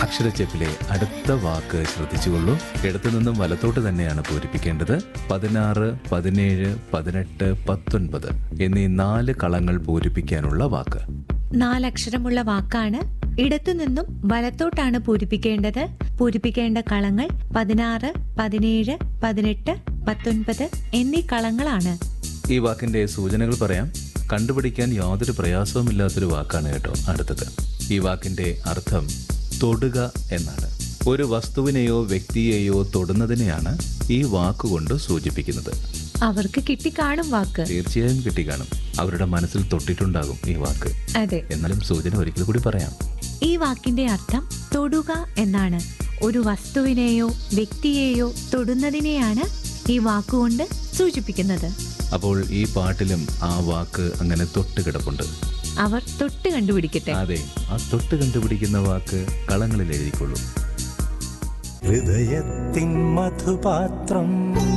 അക്ഷരച്ചെപ്പിലെ അടുത്ത വാക്ക് ശ്രദ്ധിച്ചുകൊള്ളൂ ഇടത്തു നിന്നും വലത്തോട്ട് തന്നെയാണ് പൂരിപ്പിക്കേണ്ടത് പതിനാറ് പതിനേഴ് പതിനെട്ട് പത്തൊൻപത് എന്നീ നാല് കളങ്ങൾ പൂരിപ്പിക്കാനുള്ള വാക്ക് നാലക്ഷരമുള്ള വാക്കാണ് ഇടത്തുനിന്നും വലത്തോട്ടാണ് പൂരിപ്പിക്കേണ്ടത് പൂരിപ്പിക്കേണ്ട കളങ്ങൾ പതിനാറ് പതിനേഴ് പതിനെട്ട് പത്തൊൻപത് എന്നീ കളങ്ങളാണ് ഈ വാക്കിന്റെ സൂചനകൾ പറയാം കണ്ടുപിടിക്കാൻ യാതൊരു പ്രയാസവുമില്ലാത്തൊരു വാക്കാണ് കേട്ടോ അടുത്തത് ഈ വാക്കിന്റെ അർത്ഥം തൊടുക എന്നാണ് ഒരു വസ്തുവിനെയോ വ്യക്തിയെയോ തൊടുന്നതിനെയാണ് ഈ വാക്കുകൊണ്ട് സൂചിപ്പിക്കുന്നത് അവർക്ക് കിട്ടിക്കാണും വാക്ക് തീർച്ചയായും കിട്ടിക്കാണും അവരുടെ മനസ്സിൽ തൊട്ടിട്ടുണ്ടാകും ഈ വാക്ക് അതെ എന്നാലും സൂചന ഒരിക്കൽ കൂടി പറയാം ഈ വാക്കിന്റെ അർത്ഥം തൊടുക എന്നാണ് ഒരു വസ്തുവിനെയോ വ്യക്തിയെയോ തൊടുന്നതിനെയാണ് ഈ വാക്കുകൊണ്ട് സൂചിപ്പിക്കുന്നത് അപ്പോൾ ഈ പാട്ടിലും ആ വാക്ക് അങ്ങനെ തൊട്ട് കിടപ്പുണ്ട് അവർ തൊട്ട് കണ്ടുപിടിക്കട്ടെ അതെ ആ തൊട്ട് കണ്ടുപിടിക്കുന്ന വാക്ക് കളങ്ങളിൽ എഴുതിക്കൊള്ളൂ ഹൃദയത്തിൻ മധുപാത്രം